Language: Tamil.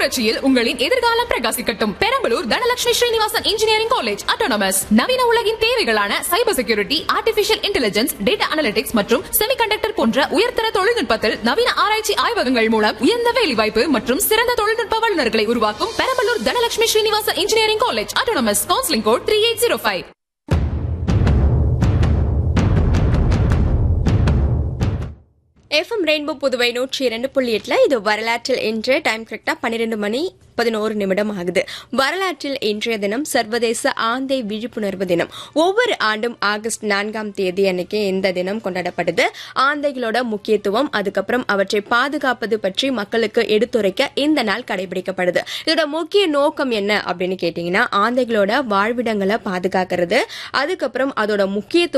புரட்சியில் உங்களின் எதிர்காலம் பிரகாசிக்கட்டும் Perambalur Dhanalakshmi Srinivasan engineering college autonomous நவீன உலகின் தேவைகளான cyber security artificial intelligence data analytics மற்றும் செமிகண்டக்டர் போன்ற உயர்தர தொழில்நுட்பத்தில் நவீன ஆராய்ச்சி ஆய்வகங்கள் மூலம் உயர்ந்த வேலைவாய்ப்பு மற்றும் சிறந்த தொழில்நுட்ப வல்லுநர்களை உருவாக்கும் Perambalur Dhanalakshmi Srinivasan engineering college autonomous counselling code three eight zero five FM rainbow Puduvai நூற்றி இரண்டு புள்ளி எட்டுல இது வரலாற்றில் இன்று டைம் கரெக்டா பன்னிரெண்டு மணி பதினோரு நிமிடம் ஆகுது வரலாற்றில் இன்றைய தினம் சர்வதேச ஆந்தை விழிப்புணர்வு தினம் ஒவ்வொரு ஆண்டும் ஆகஸ்ட் நான்காம் தேதி அன்னைக்கு இந்த தினம் கொண்டாடப்படுது ஆந்தைகளோட முக்கியத்துவம் அதுக்கப்புறம் அவற்றை பாதுகாப்பது பற்றி மக்களுக்கு எடுத்துரைக்க இந்த நாள் கடைபிடிக்கப்படுது இதோட முக்கிய நோக்கம் என்ன அப்படின்னு கேட்டீங்கன்னா ஆந்தைகளோட வாழ்விடங்களை பாதுகாக்கிறது அதுக்கப்புறம் அதோட முக்கியத்துவம்